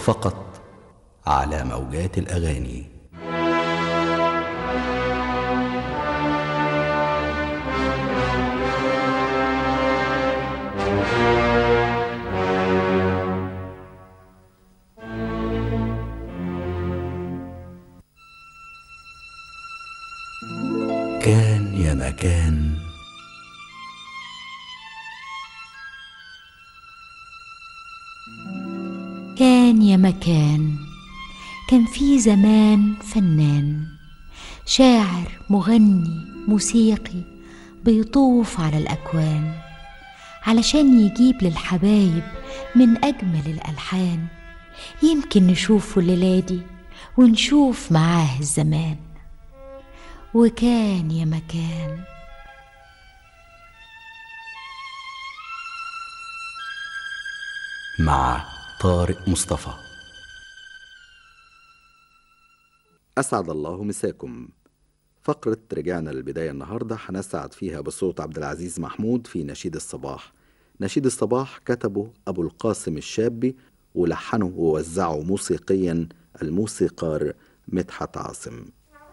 فقط على موجات الاغاني كان يا مكان كان يا مكان كان في زمان فنان شاعر مغني موسيقي بيطوف على الأكوان علشان يجيب للحبايب من أجمل الألحان يمكن نشوفه الليلة دي ونشوف معاه الزمان وكان يا مكان مع طارق مصطفى أسعد الله مساكم فقرة رجعنا للبداية النهاردة هنسعد فيها بصوت عبد العزيز محمود في نشيد الصباح نشيد الصباح كتبه أبو القاسم الشابي ولحنه ووزعه موسيقيا الموسيقار مدحت عاصم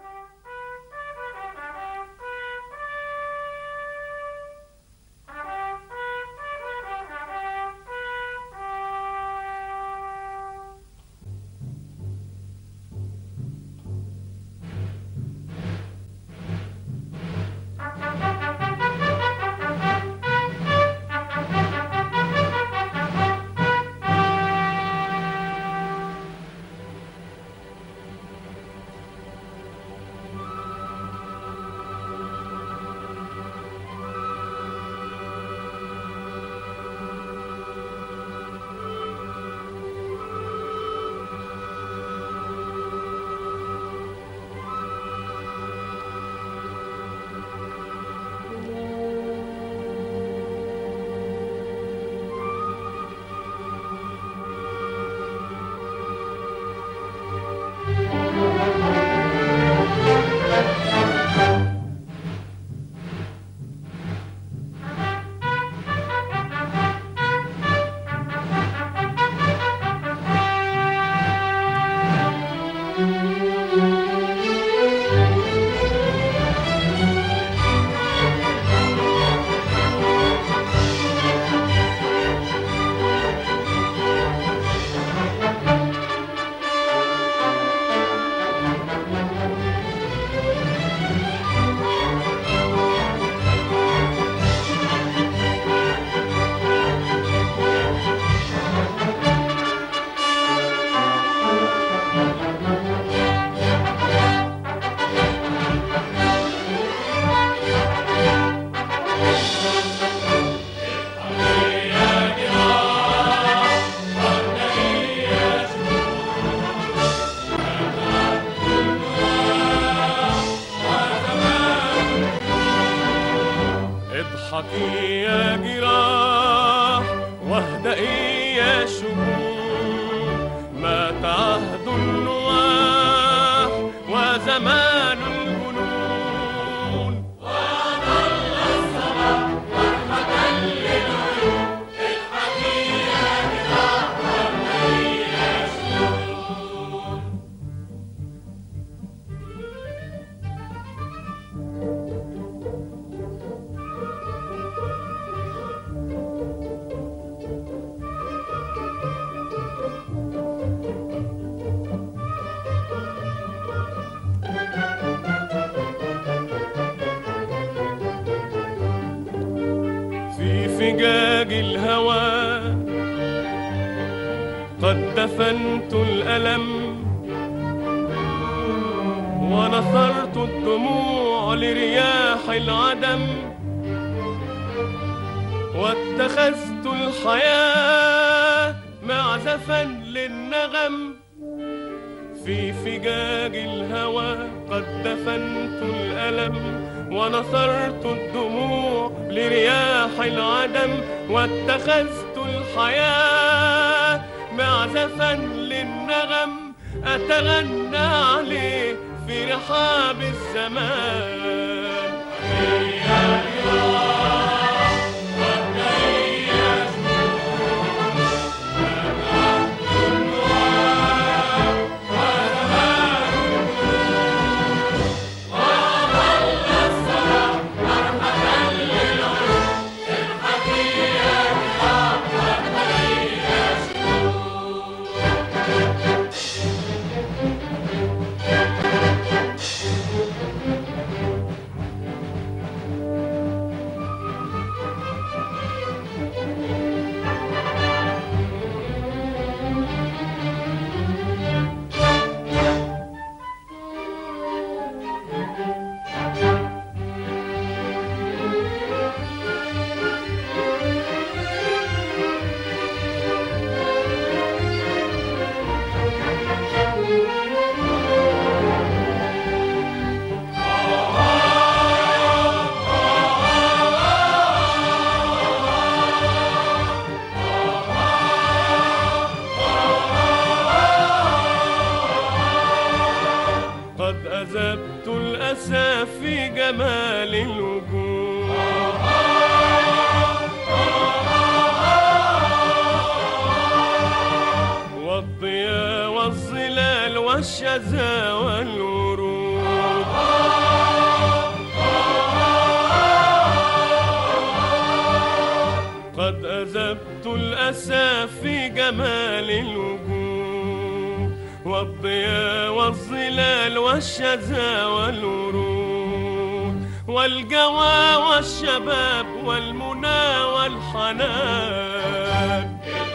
اضحكي يا جراح واهدئي يا شهور مات عهد النواح وزمان الجنون في فجاج الهوى قد دفنت الألم ونثرت الدموع لرياح العدم واتخذت الحياة معزفا للنغم في فجاج الهوى قد دفنت الألم ونثرت الدموع لرياح العدم واتخذت الحياة معزفا للنغم أتغنى عليه في رحاب الزمان الأسى في جمال الوجود والضياء والظلال والشذا والورود قد أذبت الأسى في جمال الوجود والضياء والظلال والشذا والورود والجوى والشباب والمنى والحنان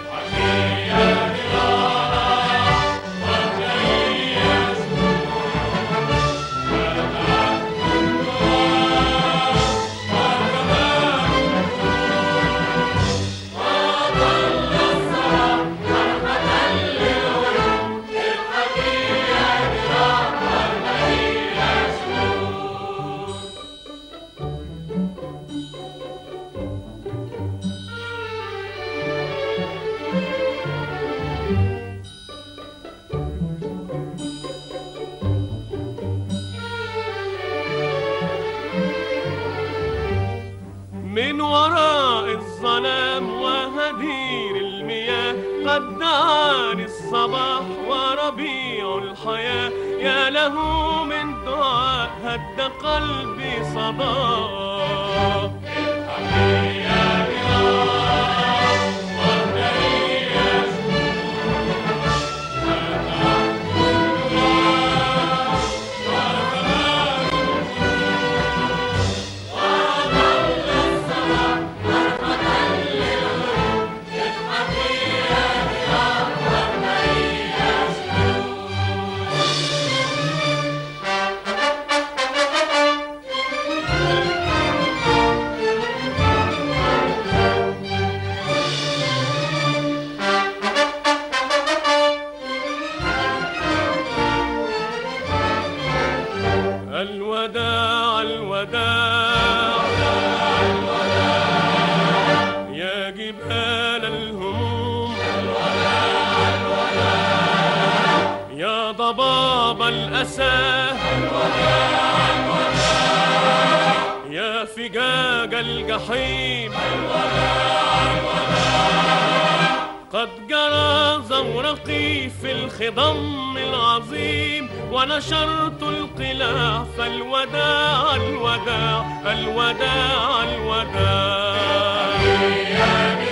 من وراء الظلام وهدير المياه قد دعاني الصباح وربيع الحياة يا له من دعاء هد قلبي صداه الوداع الوداع يا جبال الهموم يا ضباب الأسى يا فجاج الجحيم قد جرى زورقي في الخضم العظيم ونشرت القلاع فالوداع الوداع الوداع الوداع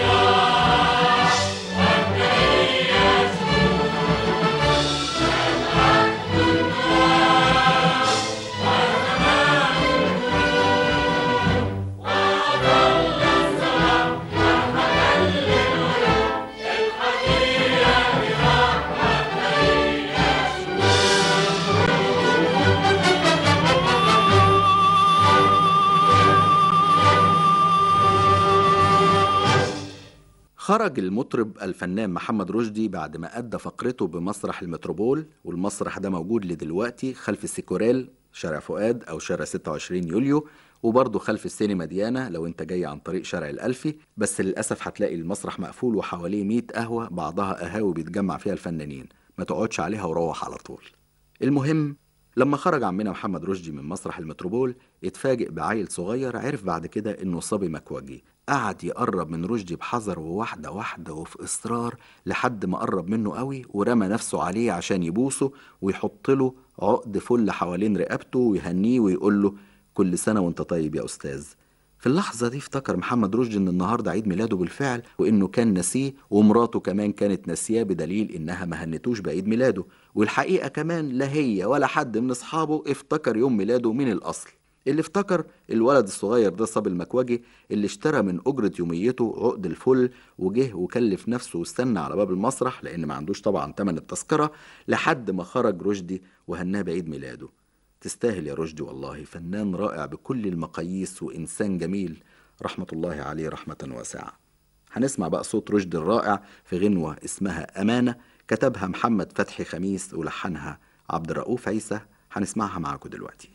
خرج المطرب الفنان محمد رشدي بعد ما أدى فقرته بمسرح المتروبول والمسرح ده موجود لدلوقتي خلف السيكوريل شارع فؤاد أو شارع 26 يوليو وبرضه خلف السينما ديانا لو انت جاي عن طريق شارع الألفي بس للأسف هتلاقي المسرح مقفول وحواليه 100 قهوة بعضها قهاوي بيتجمع فيها الفنانين ما تقعدش عليها وروح على طول المهم لما خرج عمنا محمد رشدي من مسرح المتروبول اتفاجئ بعيل صغير عرف بعد كده انه صبي مكوجي قعد يقرب من رشدي بحذر وواحدة واحدة وفي إصرار لحد ما قرب منه قوي ورمى نفسه عليه عشان يبوسه ويحط له عقد فل حوالين رقبته ويهنيه ويقول له كل سنة وانت طيب يا أستاذ في اللحظة دي افتكر محمد رشدي ان النهاردة عيد ميلاده بالفعل وانه كان نسيه ومراته كمان كانت ناسياه بدليل انها ما هنتوش بعيد ميلاده والحقيقة كمان لا هي ولا حد من اصحابه افتكر يوم ميلاده من الاصل اللي افتكر الولد الصغير ده صاب المكوجي اللي اشترى من أجرة يوميته عقد الفل وجه وكلف نفسه واستنى على باب المسرح لأن ما عندوش طبعا تمن التذكرة لحد ما خرج رشدي وهناه بعيد ميلاده تستاهل يا رشدي والله فنان رائع بكل المقاييس وإنسان جميل رحمة الله عليه رحمة واسعة هنسمع بقى صوت رشدي الرائع في غنوة اسمها أمانة كتبها محمد فتحي خميس ولحنها عبد الرؤوف عيسى هنسمعها معاكم دلوقتي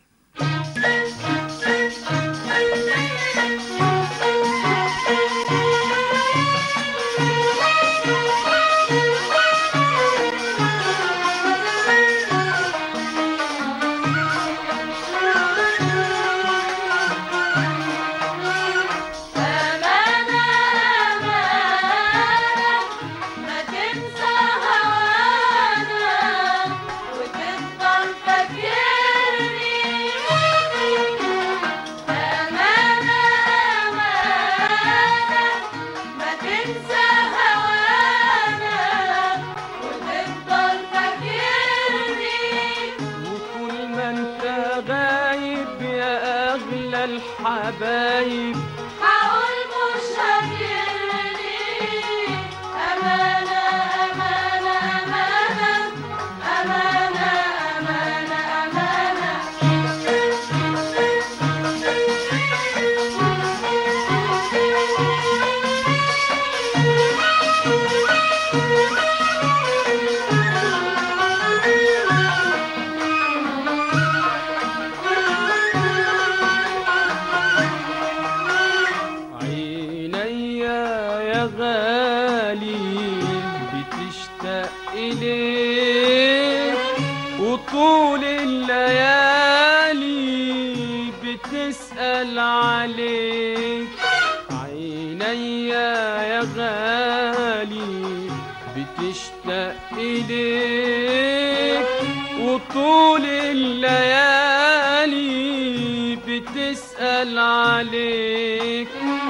الحبايب هقول مش فاكرني أمانة أمانة أمانة أمانة أمانة أمانة عيني يا غالي بتشتاق إليك وطول الليالي بتسأل عليك عيني يا غالي بتشتاق إليك وطول الليالي بتسأل عليك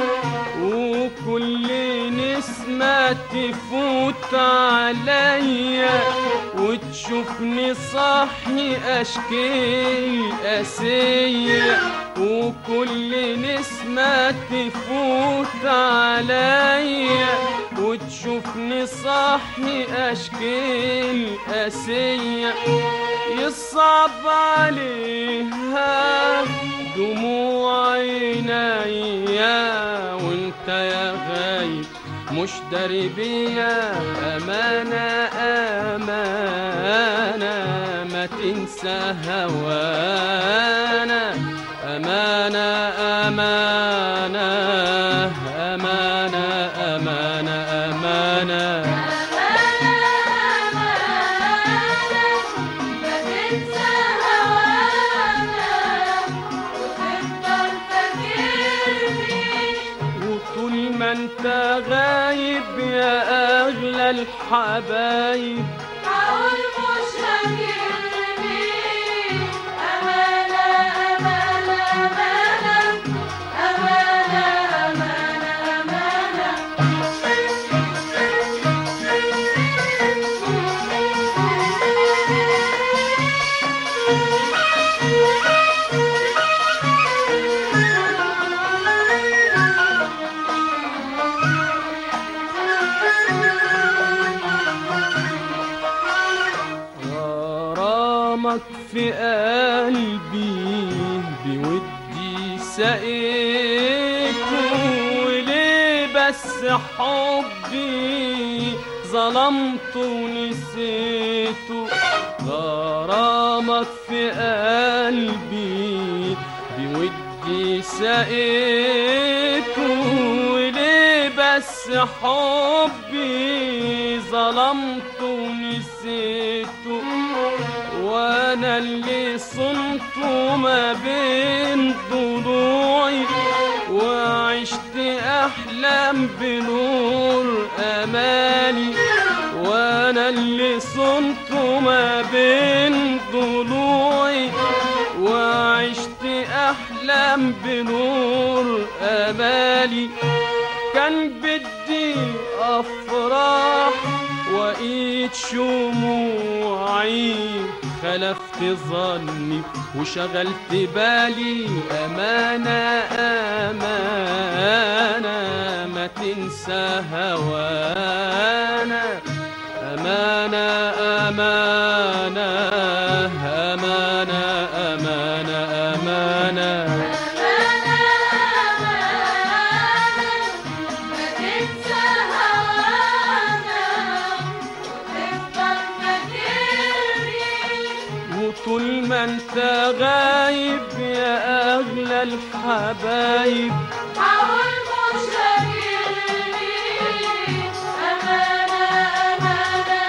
وكل نسمة تفوت عليا وتشوفني صاحي أشكي أسية وكل نسمة تفوت عليا وتشوفني صاحي أشكي أسية يصعب عليها دموع عينيا وانت يا غايب مش داري بيا أمانة أمانة ما تنسى هوانا أمانة أمانة أمانة أمانة أمانة بتنسى هوانا وتفضل فاكرني وطول ما انت غايب يا أغلى الحبايب هقول مش فاكرني أمانة أمانة أمانة أمانة أمانة أمانة غرامك في قلبي بودي سقيت وليه بس حبي ظلمت ونسيته غرامك في قلبي بودي سقيت وليه بس حبي ظلمت ونسيته وانا اللي صنته ما بين ضلوعي وعشت احلام بنور امالي وانا اللي صنته ما بين ضلوعي وعشت احلام بنور امالي كان بدي افراح وايد شموعي خلفت ظني وشغلت بالي أمانة أمانة ما تنسى هوانا أمانة أمانة أمانة أمانة أمانة وطول ما انت غايب يا أغلى الحبايب حاول مش فاكرني أمانة أمانة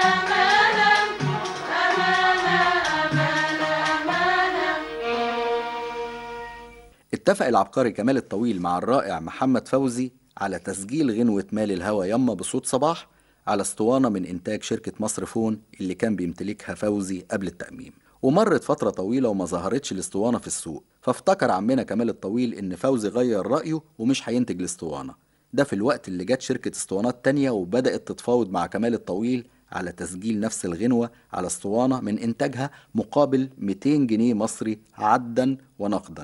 أمانة أمانة أمانة أمانة اتفق العبقري كمال الطويل مع الرائع محمد فوزي على تسجيل غنوة مال الهوى يما بصوت صباح على اسطوانة من إنتاج شركة مصر فون اللي كان بيمتلكها فوزي قبل التأميم ومرت فترة طويلة وما ظهرتش الاسطوانة في السوق فافتكر عمنا كمال الطويل إن فوزي غير رأيه ومش هينتج الاسطوانة ده في الوقت اللي جت شركة اسطوانات تانية وبدأت تتفاوض مع كمال الطويل على تسجيل نفس الغنوة على اسطوانة من إنتاجها مقابل 200 جنيه مصري عدا ونقدا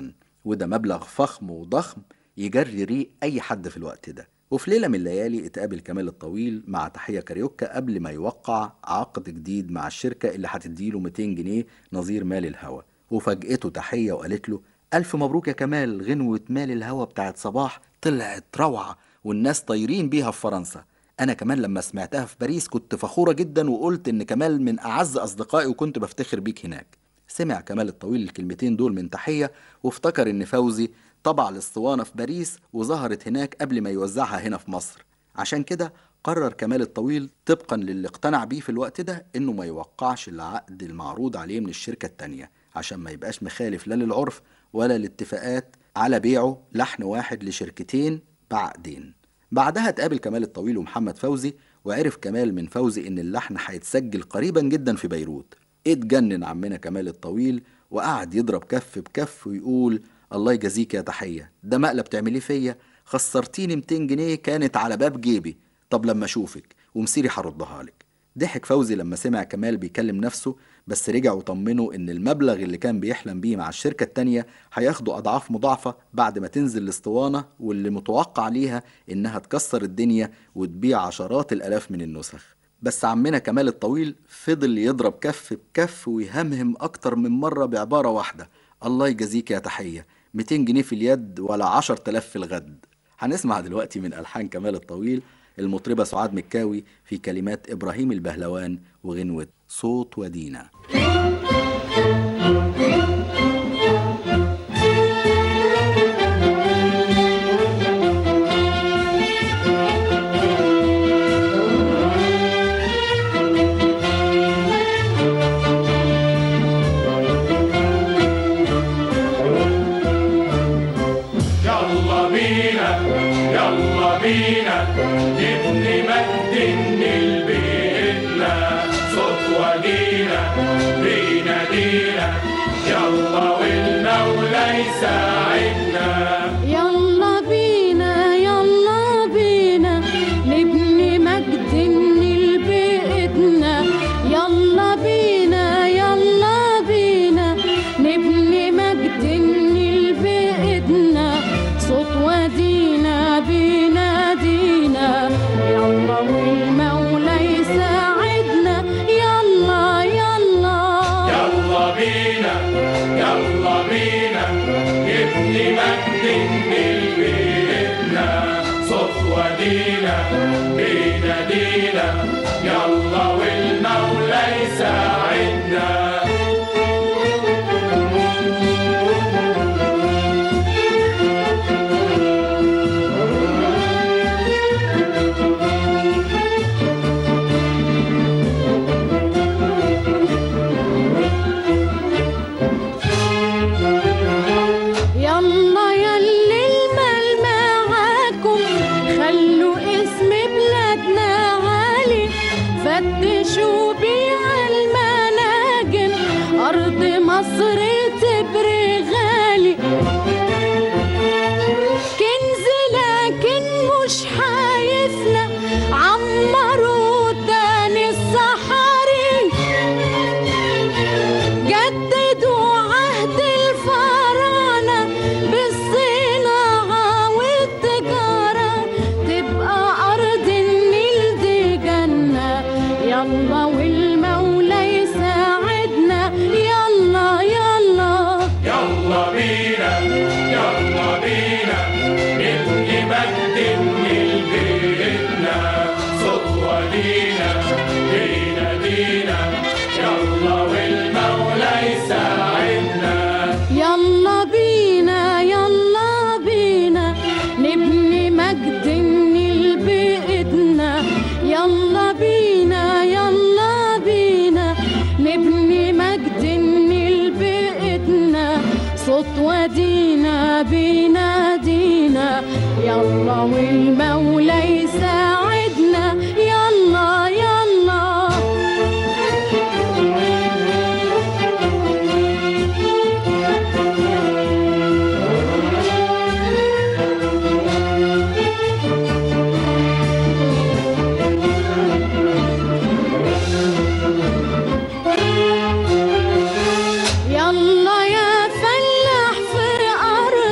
وده مبلغ فخم وضخم يجري ريق أي حد في الوقت ده وفي ليلة من الليالي اتقابل كمال الطويل مع تحية كاريوكا قبل ما يوقع عقد جديد مع الشركة اللي هتديله 200 جنيه نظير مال الهوى وفاجئته تحية وقالت له ألف مبروك يا كمال غنوة مال الهوى بتاعت صباح طلعت روعة والناس طايرين بيها في فرنسا أنا كمان لما سمعتها في باريس كنت فخورة جدا وقلت إن كمال من أعز أصدقائي وكنت بفتخر بيك هناك سمع كمال الطويل الكلمتين دول من تحية وافتكر إن فوزي طبع الاسطوانة في باريس وظهرت هناك قبل ما يوزعها هنا في مصر عشان كده قرر كمال الطويل طبقا للي اقتنع بيه في الوقت ده انه ما يوقعش العقد المعروض عليه من الشركة التانية عشان ما يبقاش مخالف لا للعرف ولا الاتفاقات على بيعه لحن واحد لشركتين بعقدين بعدها اتقابل كمال الطويل ومحمد فوزي وعرف كمال من فوزي ان اللحن هيتسجل قريبا جدا في بيروت اتجنن عمنا كمال الطويل وقعد يضرب كف بكف ويقول الله يجازيك يا تحية ده مقلب تعمليه فيا خسرتيني 200 جنيه كانت على باب جيبي طب لما اشوفك ومسيري هردها لك ضحك فوزي لما سمع كمال بيكلم نفسه بس رجع وطمنه ان المبلغ اللي كان بيحلم بيه مع الشركة التانية هياخده اضعاف مضاعفة بعد ما تنزل الاسطوانة واللي متوقع ليها انها تكسر الدنيا وتبيع عشرات الالاف من النسخ بس عمنا كمال الطويل فضل يضرب كف بكف ويهمهم اكتر من مرة بعبارة واحدة الله يجازيك يا تحية 200 جنيه في اليد ولا 10000 في الغد هنسمع دلوقتي من ألحان كمال الطويل المطربة سعاد مكاوي في كلمات إبراهيم البهلوان وغنوة صوت ودينا يلا بينا يلا بينا نبني مجد لبيتنا صوت ودينا بينا دينا يلا والمولى يساعدنا يلا بينا يلا بينا نبني مجد لبيتنا يلا بينا يلا بينا نبني مجد لبيتنا صوت ودينا بينا دينا يلا والمولى يساعدنا يلا يلا يلا بينا يلا بينا نبني مجد لبيتنا صوت ودينا بينا دينا يلا والمولى يساعدنا يلا يلي المال معاكم خلوا اسم بلادنا عالي فتشوا بيع المناجم أرض مصر تبري غالي كنز لكن مش حايفنا عمروا تاني الصحاري جددوا عهد الفراعنة بالصناعة والتجارة تبقى أرض النيل دي جنة يلا والمولى يساعدنا يلا يلا يلا بينا يلا بينا نبني مجد لبيتنا صوت ودينا دينا دينا يلا والمولى يساعدنا يلا بينا يلا بينا نبني مجد لبيتنا يلا بينا يلا بينا نبني مجد لبيتنا صوت ودينا بينا دينا يلا والمولى يساعدنا يلا يلا يلا يا فلاح في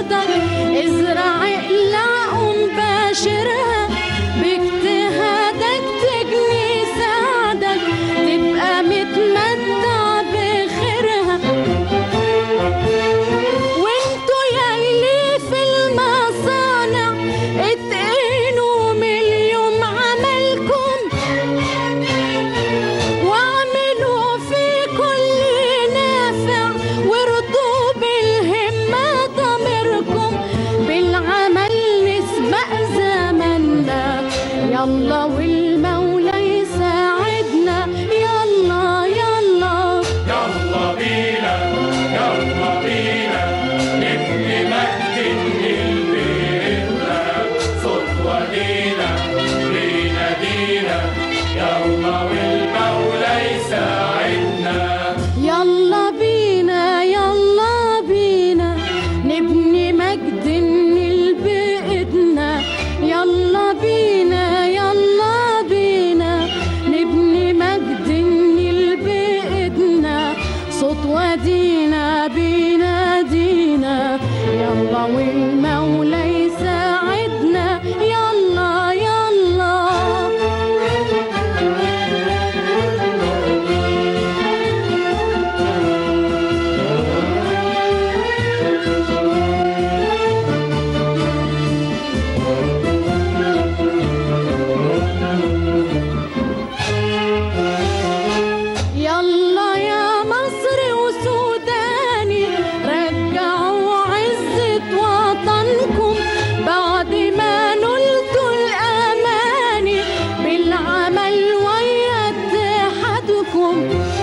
يوم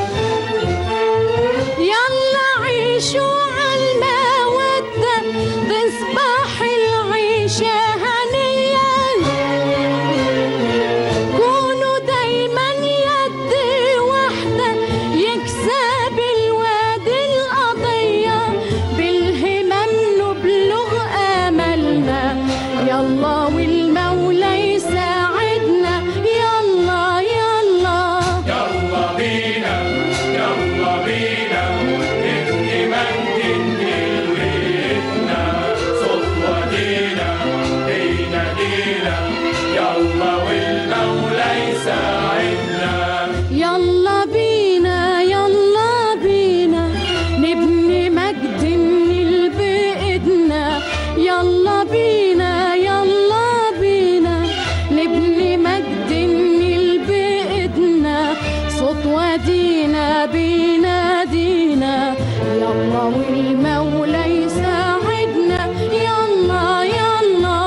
يلا عيشوا عالمودة تصبح العيشة هنية كونوا دايما يد واحدة يكسب الواد القضية بالهمم نبلغ آملنا يلا والمولى يساعدنا يلا يلا يلا بينا يلا بينا نبني مجد لويتنا صوت ودينا بينا دينا يلا والمولى يساعدنا يلا بينا يلا بينا نبني مجد ننيل بإيدنا يلا بينا يلا بينا نبني مجد ننيل بإيدنا صوت ودينا بينادينا يلا والمولى يساعدنا يلا يلا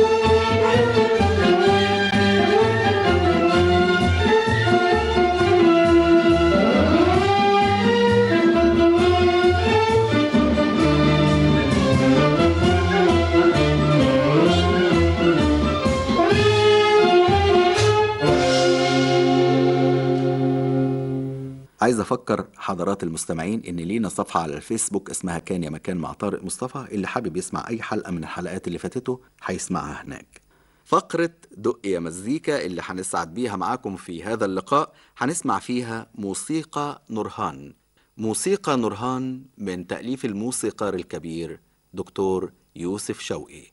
عايز افكر حضرات المستمعين ان لينا صفحه على الفيسبوك اسمها كان يا مكان مع طارق مصطفى اللي حابب يسمع اي حلقه من الحلقات اللي فاتته هيسمعها هناك فقرة دق يا مزيكا اللي هنسعد بيها معاكم في هذا اللقاء هنسمع فيها موسيقى نورهان موسيقى نورهان من تأليف الموسيقار الكبير دكتور يوسف شوقي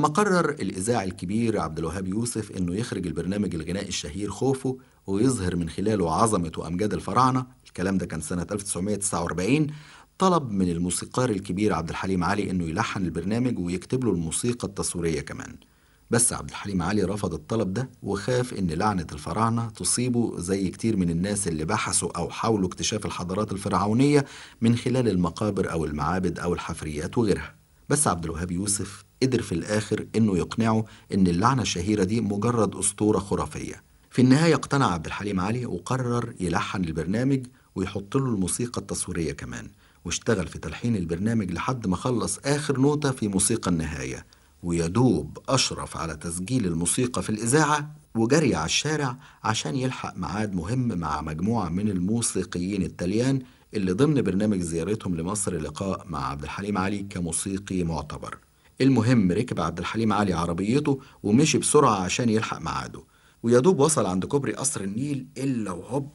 لما قرر الإذاعي الكبير عبد الوهاب يوسف إنه يخرج البرنامج الغنائي الشهير خوفو ويظهر من خلاله عظمة وأمجاد الفراعنة الكلام ده كان سنة 1949 طلب من الموسيقار الكبير عبد الحليم علي إنه يلحن البرنامج ويكتب له الموسيقى التصويرية كمان بس عبد الحليم علي رفض الطلب ده وخاف إن لعنة الفراعنة تصيبه زي كتير من الناس اللي بحثوا أو حاولوا اكتشاف الحضارات الفرعونية من خلال المقابر أو المعابد أو الحفريات وغيرها بس عبد الوهاب يوسف قدر في الآخر إنه يقنعه إن اللعنة الشهيرة دي مجرد أسطورة خرافية في النهاية اقتنع عبد الحليم علي وقرر يلحن البرنامج ويحط له الموسيقى التصويرية كمان واشتغل في تلحين البرنامج لحد ما خلص آخر نوتة في موسيقى النهاية ويدوب أشرف على تسجيل الموسيقى في الإذاعة وجري على الشارع عشان يلحق ميعاد مهم مع مجموعة من الموسيقيين التليان اللي ضمن برنامج زيارتهم لمصر لقاء مع عبد الحليم علي كموسيقي معتبر المهم ركب عبد الحليم علي عربيته ومشي بسرعة عشان يلحق ميعاده ويدوب وصل عند كوبري قصر النيل إلا وهوب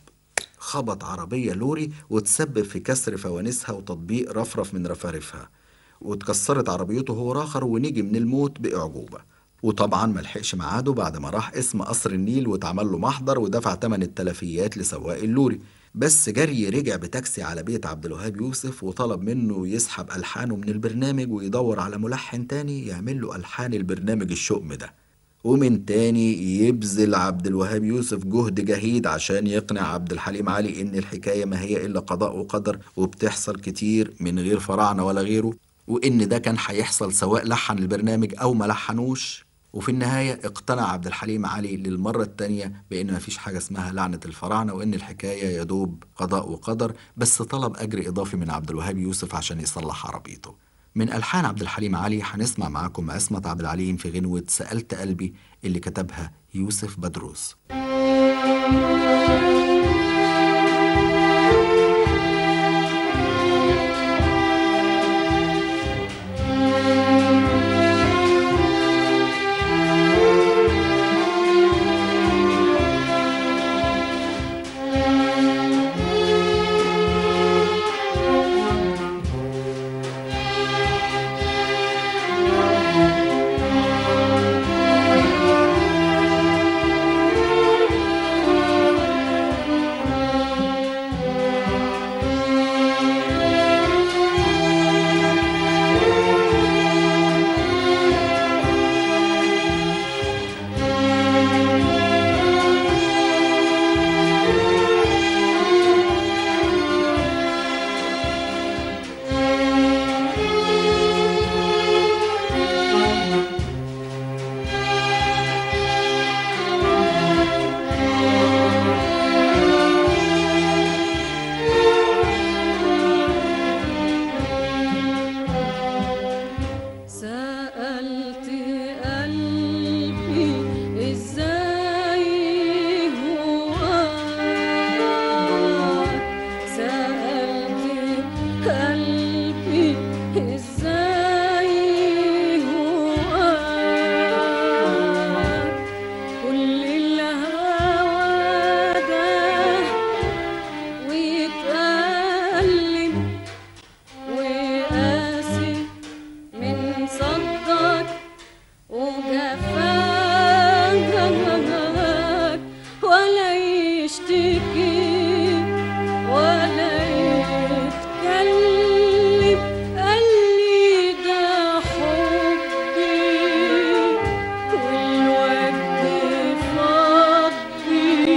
خبط عربية لوري وتسبب في كسر فوانيسها وتطبيق رفرف من رفارفها واتكسرت عربيته هو راخر ونجي من الموت بأعجوبة وطبعا ملحقش ميعاده بعد ما راح اسم قصر النيل واتعمل له محضر ودفع تمن التلفيات لسواق اللوري بس جري رجع بتاكسي على بيت عبد الوهاب يوسف وطلب منه يسحب ألحانه من البرنامج ويدور على ملحن تاني يعمل له ألحان البرنامج الشؤم ده ومن تاني يبذل عبد الوهاب يوسف جهد جهيد عشان يقنع عبد الحليم علي إن الحكاية ما هي إلا قضاء وقدر وبتحصل كتير من غير فراعنة ولا غيره وإن ده كان هيحصل سواء لحن البرنامج أو ما لحنوش وفي النهاية اقتنع عبد الحليم علي للمرة التانية بأن مفيش حاجة اسمها لعنة الفراعنة وإن الحكاية يدوب قضاء وقدر بس طلب أجر إضافي من عبد الوهاب يوسف عشان يصلح عربيته من ألحان عبد الحليم علي هنسمع معاكم عصمت عبد العليم في غنوة سألت قلبي اللي كتبها يوسف بدروس سألت قلبي ازاي هو سألت قلبي ازاي هو كل الهوى ده ويتألم وقاسي من صدك وجفاك ولا يشتكي ولا يتكلم قال لي ده حبي والوقت فاضي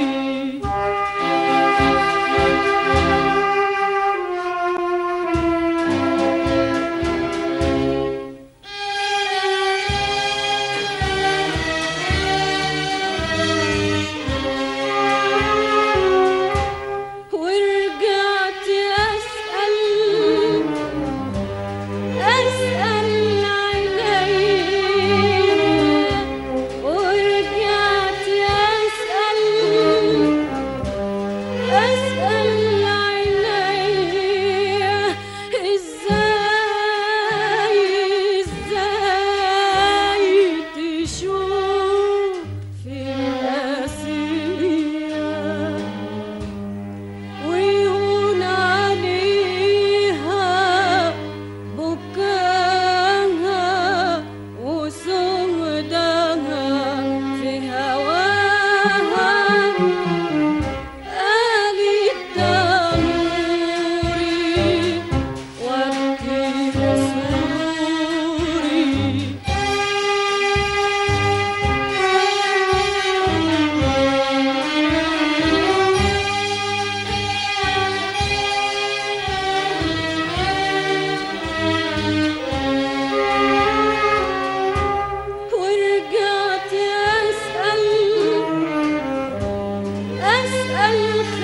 آل الدنوري وابكي سروري ورجعت أسأل أسأل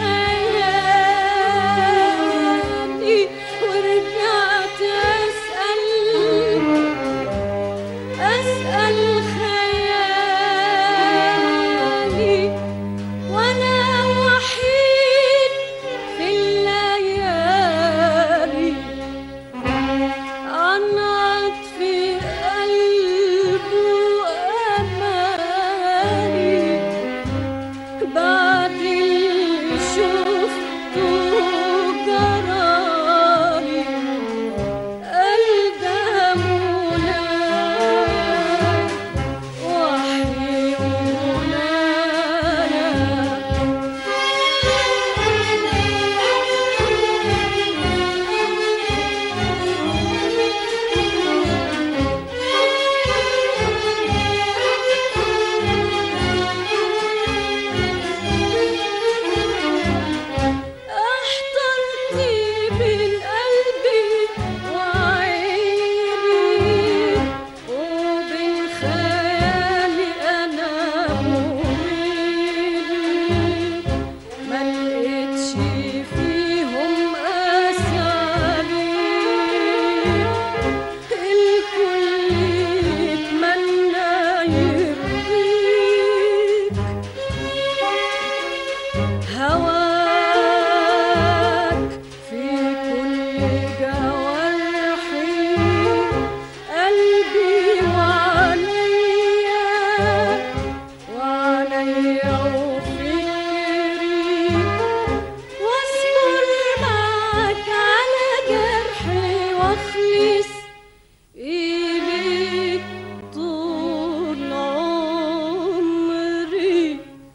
خيالي ورجعت أسأل أسأل خيالي وأنا وحيد في الليالي عن عطف قلبه أماني بعد اللي شفته جرالي قلب مولاي وحي احترت بين قلبي وعيني وبين خيالي انا وبيني ما لقيتش فيهم اسامي الكل يتمنى يرضيك هواك في كل جوارحي قلبي وعليا وعليا وفكري واصبر معك على جرحي واخلص إليك طول عمري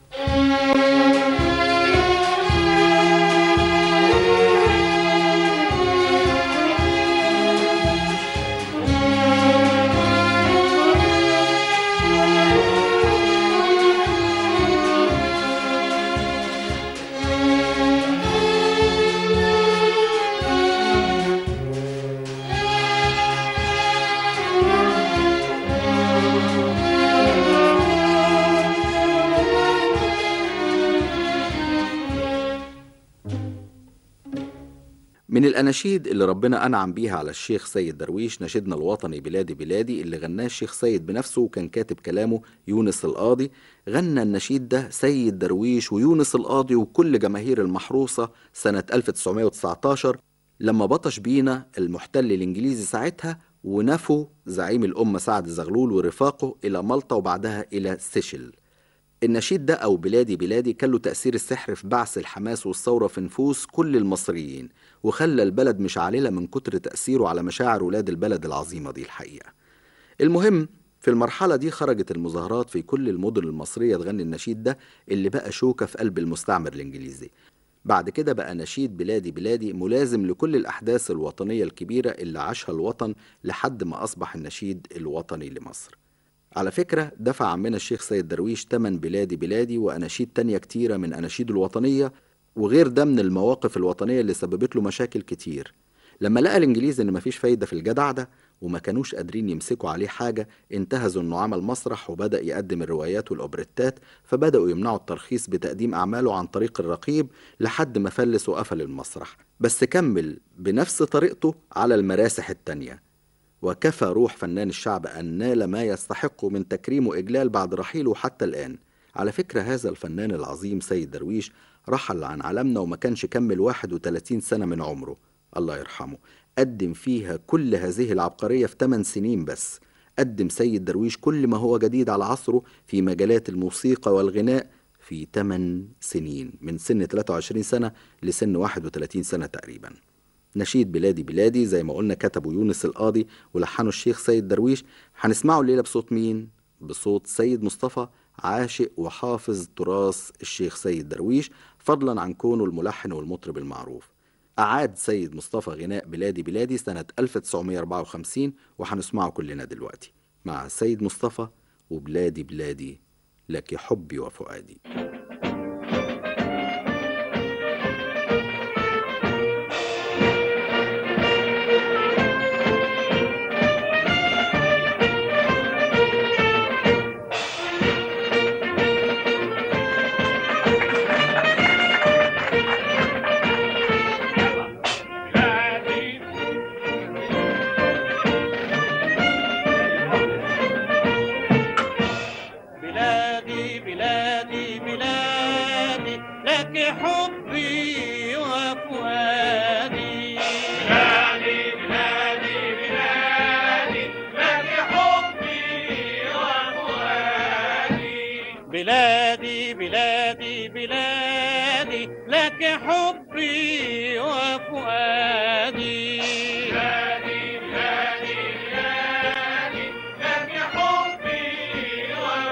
من الأناشيد اللي ربنا أنعم بيها على الشيخ سيد درويش نشيدنا الوطني بلادي بلادي اللي غناه الشيخ سيد بنفسه وكان كاتب كلامه يونس القاضي غنى النشيد ده سيد درويش ويونس القاضي وكل جماهير المحروسة سنة 1919 لما بطش بينا المحتل الإنجليزي ساعتها ونفوا زعيم الأمة سعد زغلول ورفاقه إلى مالطا وبعدها إلى سيشل النشيد ده أو بلادي بلادي كان له تأثير السحر في بعث الحماس والثورة في نفوس كل المصريين وخلى البلد مشعللة من كتر تأثيره على مشاعر ولاد البلد العظيمة دي الحقيقة المهم في المرحلة دي خرجت المظاهرات في كل المدن المصرية تغني النشيد ده اللي بقى شوكة في قلب المستعمر الإنجليزي بعد كده بقى نشيد بلادي بلادي ملازم لكل الأحداث الوطنية الكبيرة اللي عاشها الوطن لحد ما أصبح النشيد الوطني لمصر على فكرة دفع عمنا الشيخ سيد درويش تمن بلادي بلادي وأناشيد تانية كتيرة من أناشيد الوطنية وغير ده من المواقف الوطنية اللي سببت له مشاكل كتير لما لقى الإنجليز إن مفيش فايدة في الجدع ده وما كانوش قادرين يمسكوا عليه حاجة انتهزوا إنه عمل مسرح وبدأ يقدم الروايات والأوبريتات فبدأوا يمنعوا الترخيص بتقديم أعماله عن طريق الرقيب لحد ما فلس وقفل المسرح بس كمل بنفس طريقته على المراسح التانية وكفى روح فنان الشعب أن نال ما يستحق من تكريم وإجلال بعد رحيله حتى الآن على فكرة هذا الفنان العظيم سيد درويش رحل عن عالمنا وما كانش كمل 31 سنة من عمره الله يرحمه قدم فيها كل هذه العبقرية في 8 سنين بس قدم سيد درويش كل ما هو جديد على عصره في مجالات الموسيقى والغناء في 8 سنين من سن 23 سنة لسن 31 سنة تقريباً نشيد بلادي بلادي زي ما قلنا كتبه يونس القاضي ولحنه الشيخ سيد درويش هنسمعه الليلة بصوت مين؟ بصوت سيد مصطفى عاشق وحافظ تراث الشيخ سيد درويش فضلا عن كونه الملحن والمطرب المعروف أعاد سيد مصطفى غناء بلادي بلادي سنة 1954 وهنسمعه كلنا دلوقتي مع سيد مصطفى وبلادي بلادي لك حبي وفؤادي بلادي بلادي بلادي لك حبي وفؤادي بلادي بلادي بلادي لك حبي وفؤادي بلادي بلادي بلادي لك حبي وفؤادي بلادي بلادي بلادي لك حبي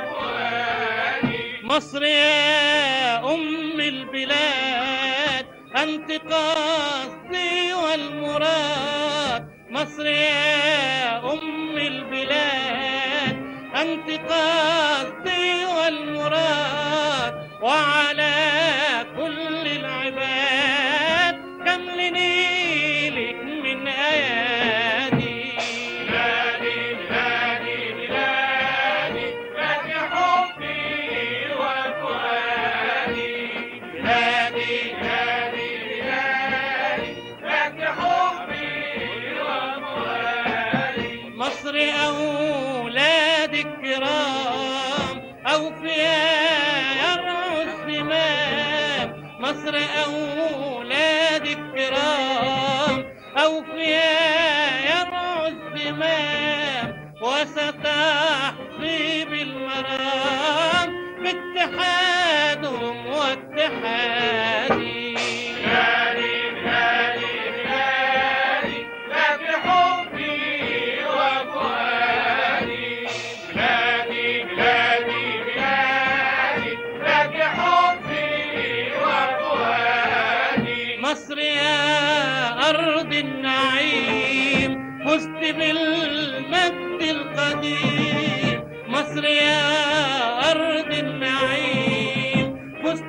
وفؤادي مصر يا أم البلاد أنت قصدي والمراد مصر يا أم البلاد أنت قصدي والمراد وعلى كل العباد كم لنيلك من أيادي بلادي بلادي بلادي لك حبي وفؤادي بلادي بلادي بلادي لك حبي وفؤادي مصر أولاد الكرام أوفياء يرعوا الزمام مصر أولاد الكرام أوفياء يرعوا الزمام وستحظي بالمرام باتحادهم واتحادي بلادي بلادي بلادي لك حبي وفؤادي بلادي بلادي بلادي لك حبي وفؤادي مصر يا أرض النعيم فزت بالمجد القديم مصر يا أرض النعيم فزت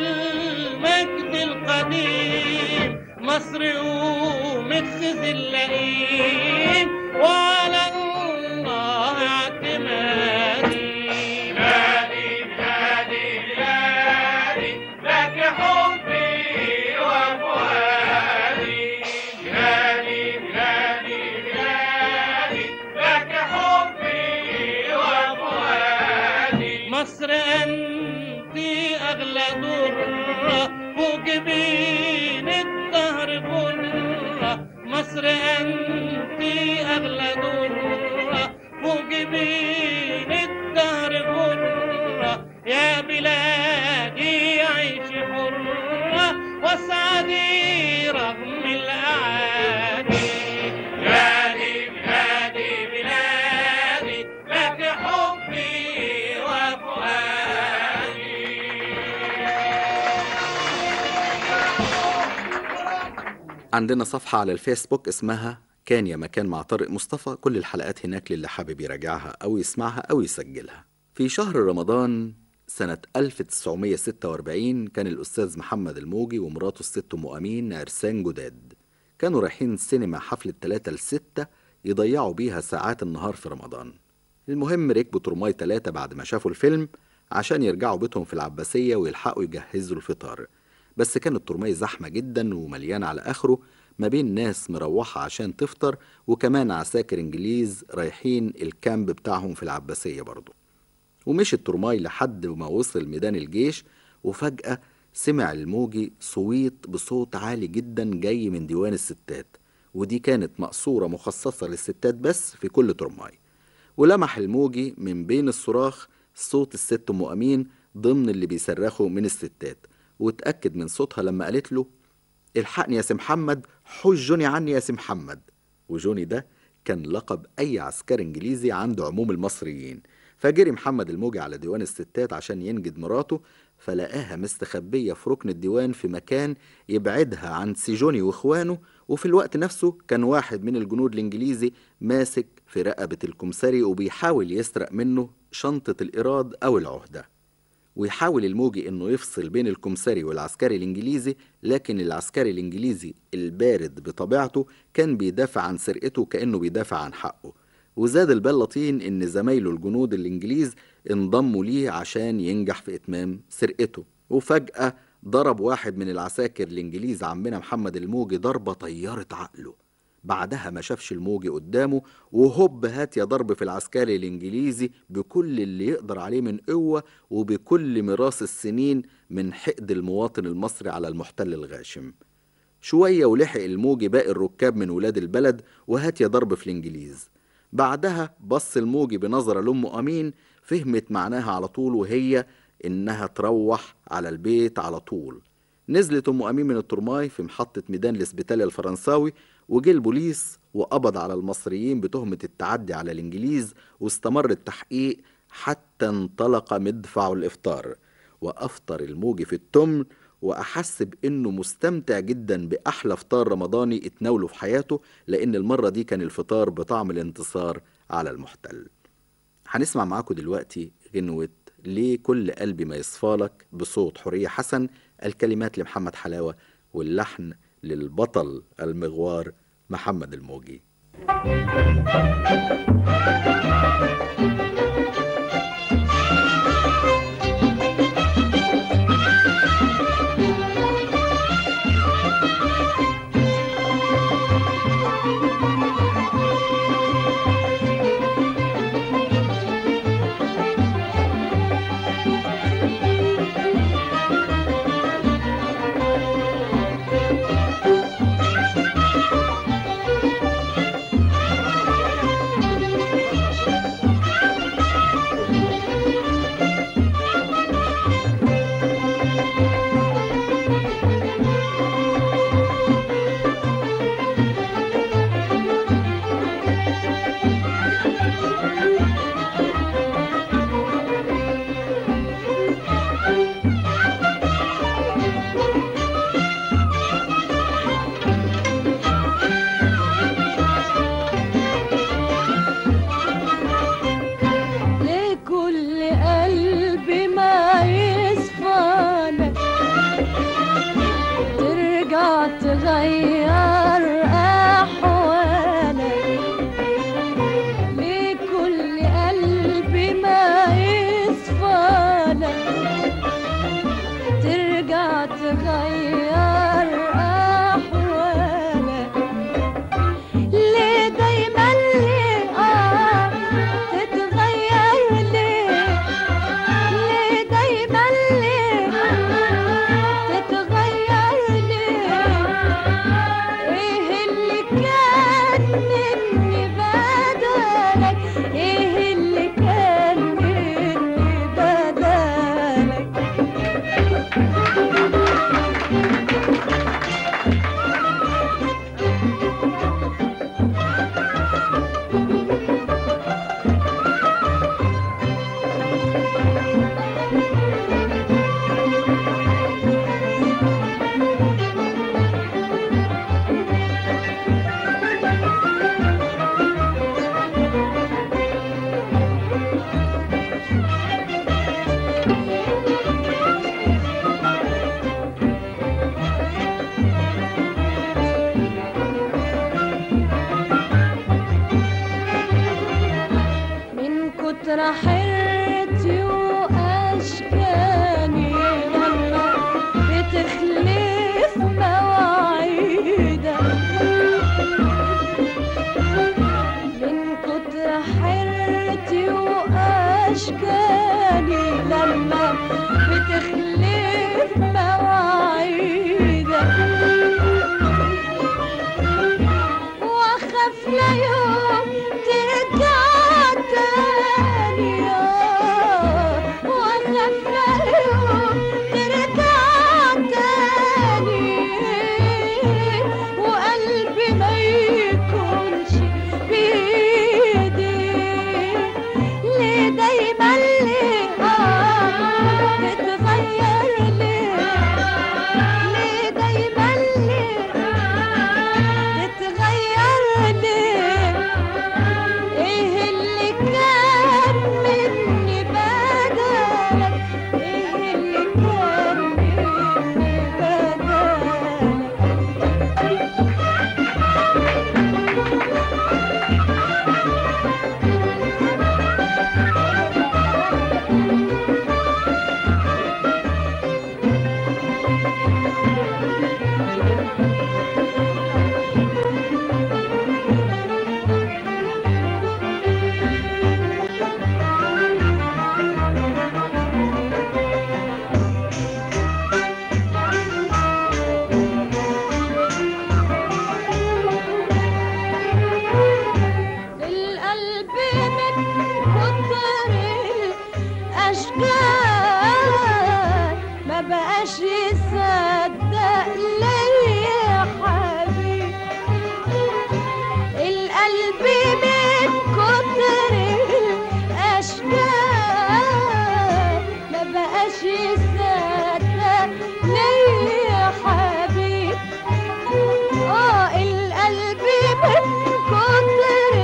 بالمجد القديم مصر ومخز اللئيم وعلى الله اعتمادي بلادي بلادي بلادي لك حبي وفؤادي بلادي بلادي بلادي لك حبي وفؤادي مصر أنت أغلى درة فوق جبين الدهر برة مصر أنت أغلى درة فوق جبين الدهر برة يا بلادي عيش حرة واسعدي رغم الأعادي بلادي بلادي بلادي لك حبي وفؤادي عندنا صفحة على الفيسبوك اسمها كان يا مكان مع طارق مصطفى كل الحلقات هناك للي حابب يراجعها أو يسمعها أو يسجلها في شهر رمضان سنة 1946 كان الأستاذ محمد الموجي ومراته الست أم أمين عرسان جداد كانوا رايحين السينما حفلة 3 لستة يضيعوا بيها ساعات النهار في رمضان المهم ركبوا ترماي تلاتة بعد ما شافوا الفيلم عشان يرجعوا بيتهم في العباسية ويلحقوا يجهزوا الفطار بس كان الترماي زحمة جدا ومليان على آخره ما بين ناس مروحة عشان تفطر وكمان عساكر إنجليز رايحين الكامب بتاعهم في العباسية برضه ومشي الترماي لحد ما وصل ميدان الجيش وفجأة سمع الموجي صويت بصوت عالي جدا جاي من ديوان الستات ودي كانت مقصورة مخصصة للستات بس في كل ترماي ولمح الموجي من بين الصراخ صوت الست أم أمين ضمن اللي بيصرخوا من الستات واتأكد من صوتها لما قالت له الحقني يا سي محمد حوش جوني عني يا سي محمد وجوني ده كان لقب أي عسكري إنجليزي عند عموم المصريين فجري محمد الموجي على ديوان الستات عشان ينجد مراته فلقاها مستخبية في ركن الديوان في مكان يبعدها عن سيجوني واخوانه وفي الوقت نفسه كان واحد من الجنود الانجليزي ماسك في رقبة الكمساري وبيحاول يسرق منه شنطة الإيراد أو العهدة ويحاول الموجي انه يفصل بين الكمساري والعسكري الانجليزي لكن العسكري الانجليزي البارد بطبيعته كان بيدافع عن سرقته كانه بيدافع عن حقه وزاد البال لطين ان زمايله الجنود الانجليز انضموا ليه عشان ينجح في اتمام سرقته وفجأة ضرب واحد من العساكر الانجليز عمنا محمد الموجي ضربة طيرت عقله بعدها ما شافش الموجي قدامه وهوب هات يا ضرب في العسكري الانجليزي بكل اللي يقدر عليه من قوه وبكل ميراث السنين من حقد المواطن المصري على المحتل الغاشم شويه ولحق الموجي باقي الركاب من ولاد البلد وهات يا ضرب في الانجليز بعدها بص الموجي بنظره لام امين فهمت معناها على طول وهي انها تروح على البيت على طول نزلت ام امين من الترماي في محطه ميدان الاسبيتاليا الفرنساوي وجه البوليس وقبض على المصريين بتهمة التعدي على الإنجليز واستمر التحقيق حتى انطلق مدفع الإفطار وأفطر الموجي في التمن وأحس بإنه مستمتع جدا بأحلى فطار رمضاني اتناوله في حياته لأن المرة دي كان الفطار بطعم الانتصار على المحتل هنسمع معاكم دلوقتي غنوة ليه كل قلبي ما يصفالك بصوت حورية حسن الكلمات لمحمد حلاوة واللحن للبطل المغوار محمد الموجي لكل قلب ما يصفالك ترجع تغير أحوالك لكل قلب ما يصفالك ترجع تغير أحوالك ليه دايما ليه آه تتغير ليه ليه دايما ليه تتغير ليه ايه اللي كان مني بدلك ايه اللي كان مني بدلك من كتر حيرتي واشكاني لما بتخلف مواعيدك من كتر حيرتي واشكاني لما بتخلف مواعيدك واخاف لا يوم ترجع تاني يصدق ليا حبيب القلب من كتر الاشكال ما بقاش يصدق ليا حبيب اه القلب من كتر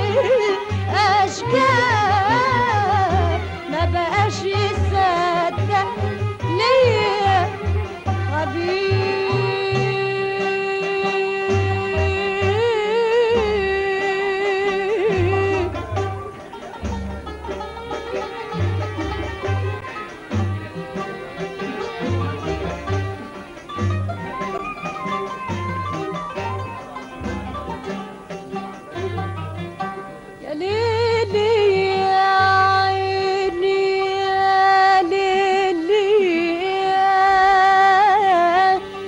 الاشكال ما بقاش يصدق ليا حبيب يا ليلي يا عيني يا ليلي يا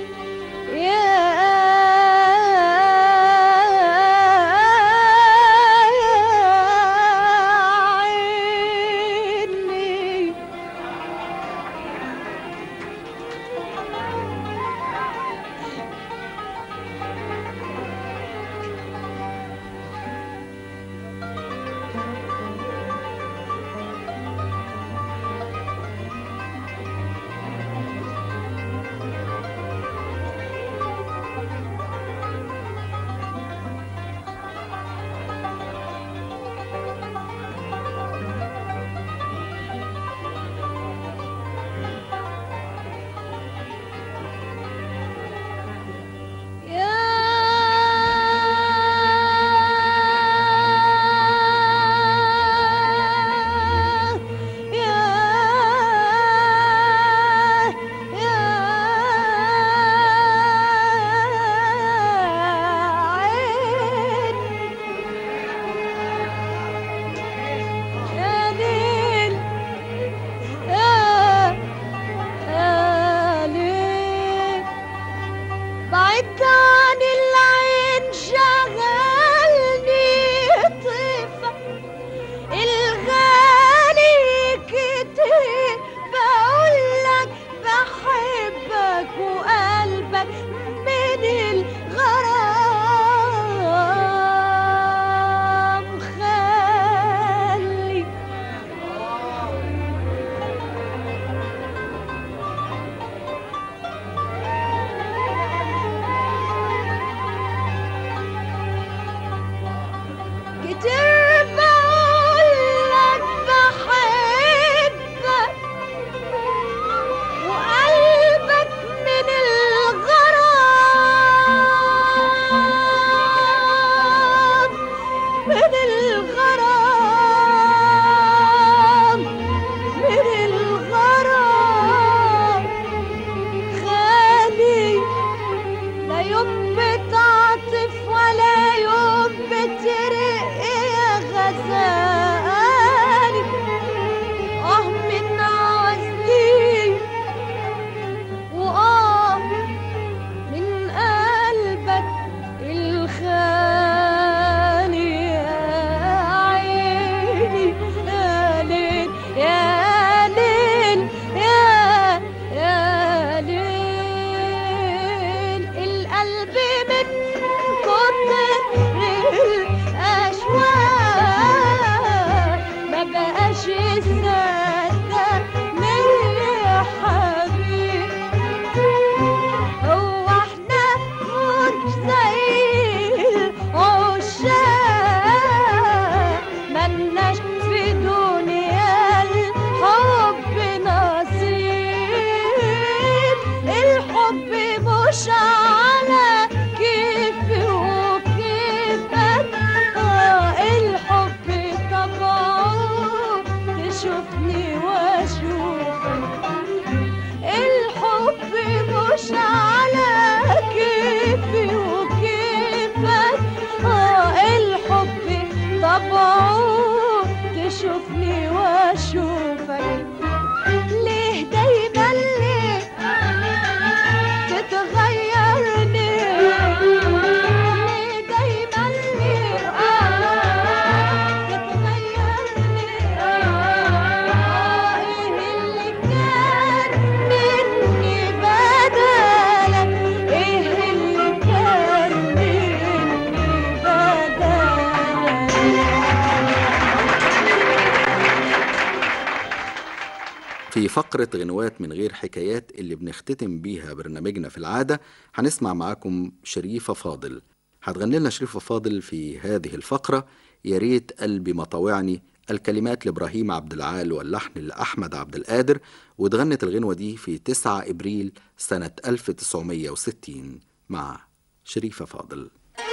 في فقرة غنوات من غير حكايات اللي بنختتم بيها برنامجنا في العادة هنسمع معاكم شريفة فاضل هتغني لنا شريفة فاضل في هذه الفقرة يا ريت قلبي ما طاوعني الكلمات لإبراهيم عبد العال واللحن لأحمد عبد القادر واتغنت الغنوة دي في 9 إبريل سنة 1960 مع شريفة فاضل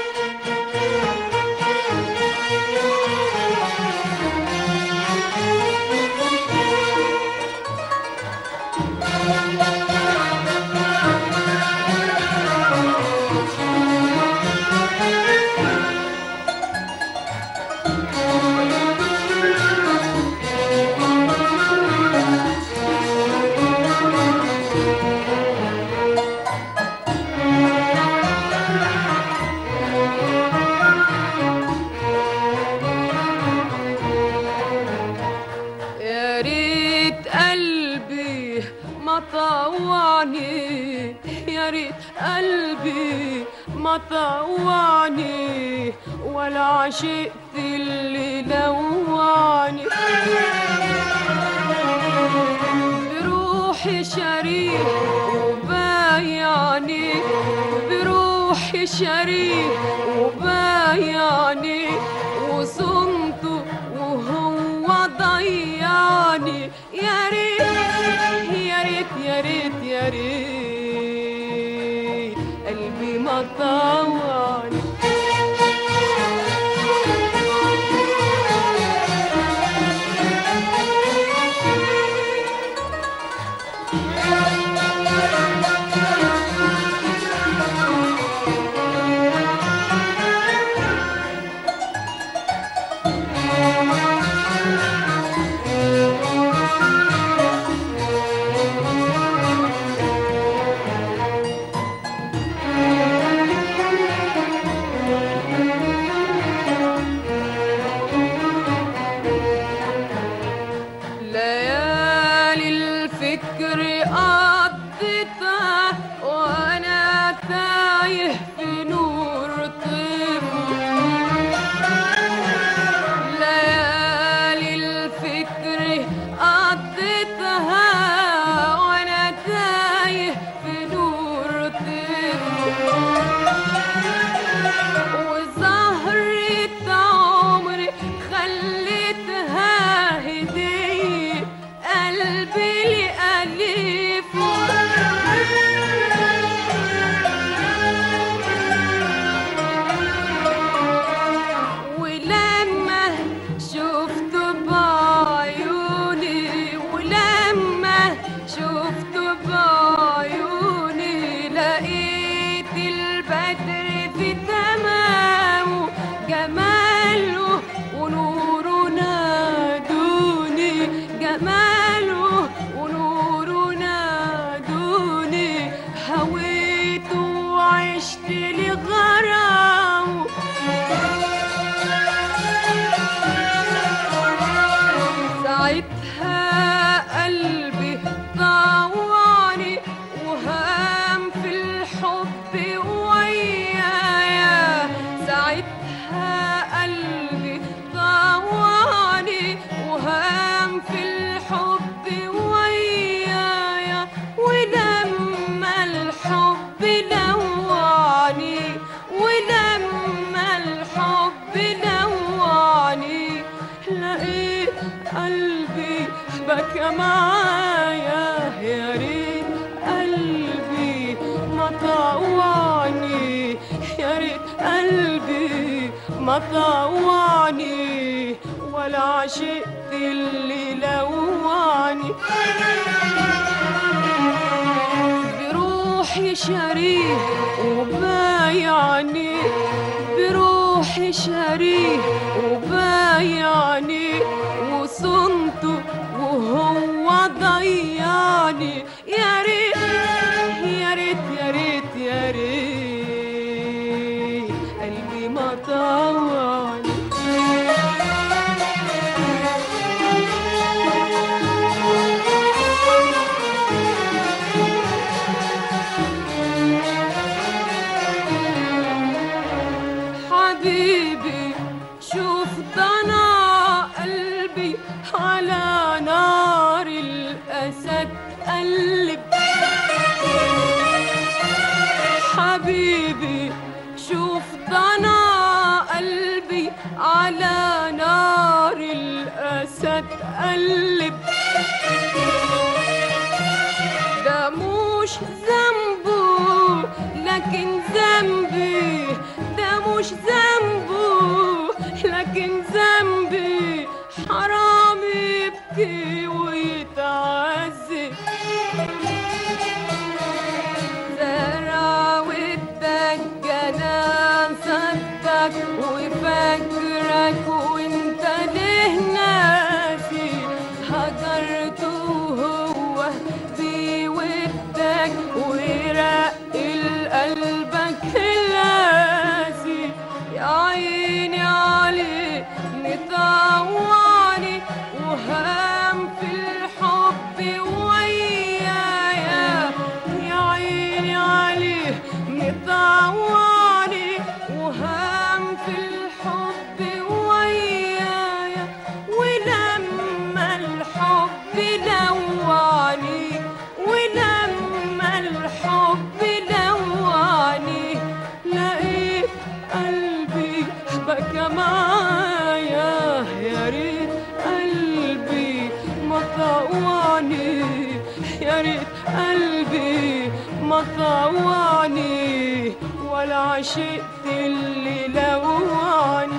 يا ريت قلبي ما طوعني يا ريت قلبي ما طوعني ولا عشقت اللي لوعني بروحي شريك وبايعني بروحي شريك وبايعني وصمته وهو ضيعني يا ريت يا ريت يا ريت يا ريت قلبي ما طوعني ليالي الفكر قضيتها وانا تايه في نور طيبه ليالي الفكر قضيتها وانا تايه في نور طيبه وزهرة عمري خليتها هدية قلبي لأليفه ولما شفت بعيوني ولما شفت بعيوني لقيت البدر في تمامه جماله ونوره نادوني جماله ونوره نادوني هويت وعشت لغرامه ساعتها قلبي طوعني وهام في الحب ويايا ساعتها قلبي طوعني وهام في الحب ويايا ولما الحب لوعني ولما الحب لوعني لقيت قلبي بكى معايا يا ريت قلبي ما طوعني يا ريت قلبي ما طوعني ولا عشقت اللي لوعني بروحي شريه وبايعني بروحي شريه وبايعني وصنته وهو ضيعني يا ريت يا ريت يا ريت يا ريت قلبي ما طوعني حبيبي شوف ضنا قلبي على نار الأسى حبيبي شوف ضنا قلبي على نار الأسد قلب ده مش ذنبه لكن ذنبي ده مش ذنبه لكن ذنبي حرام يبكي ويتعذب زرع ودك جنان صدق وفكرك وانت ليه ناسي هجرته هو بودك ورق قلبك لاسي يا عيني عليه مطوعني وهام في الحب ويايا يا عيني عليه مطوعني وهام في الحب ويايا ولما الحب لوعني ولما الحب لوعني لقيت قلبي بكى معايا يا ريت قلبي ما طوعني يا ريت قلبي ما طوعني ولا عشقت اللي لوعني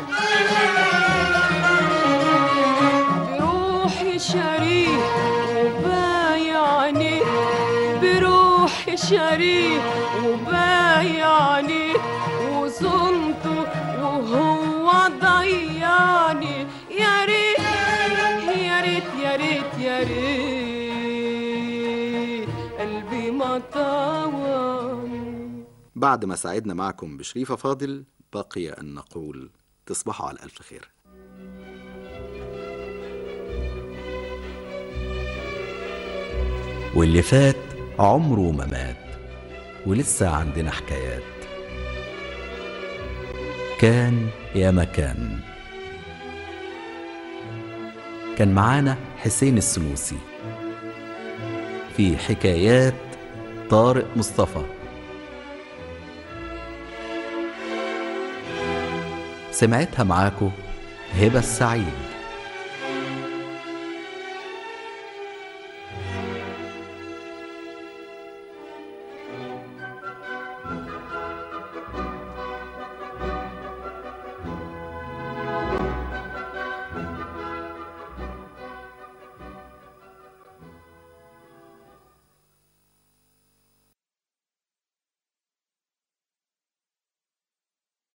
بروحي شريك وبايعني بروحي شريك وبايعني وصنته وهو ضيعني يا ريت يا ريت يا ريت يا ريت قلبي ما طوعني بعد ما سعدنا معكم بشريفة فاضل بقي أن نقول تصبحوا على ألف خير واللي فات عمره ما مات ولسه عندنا حكايات كان يا مكان كان معانا حسين السنوسي في حكايات طارق مصطفى سمعتها معاكو هبة السعيد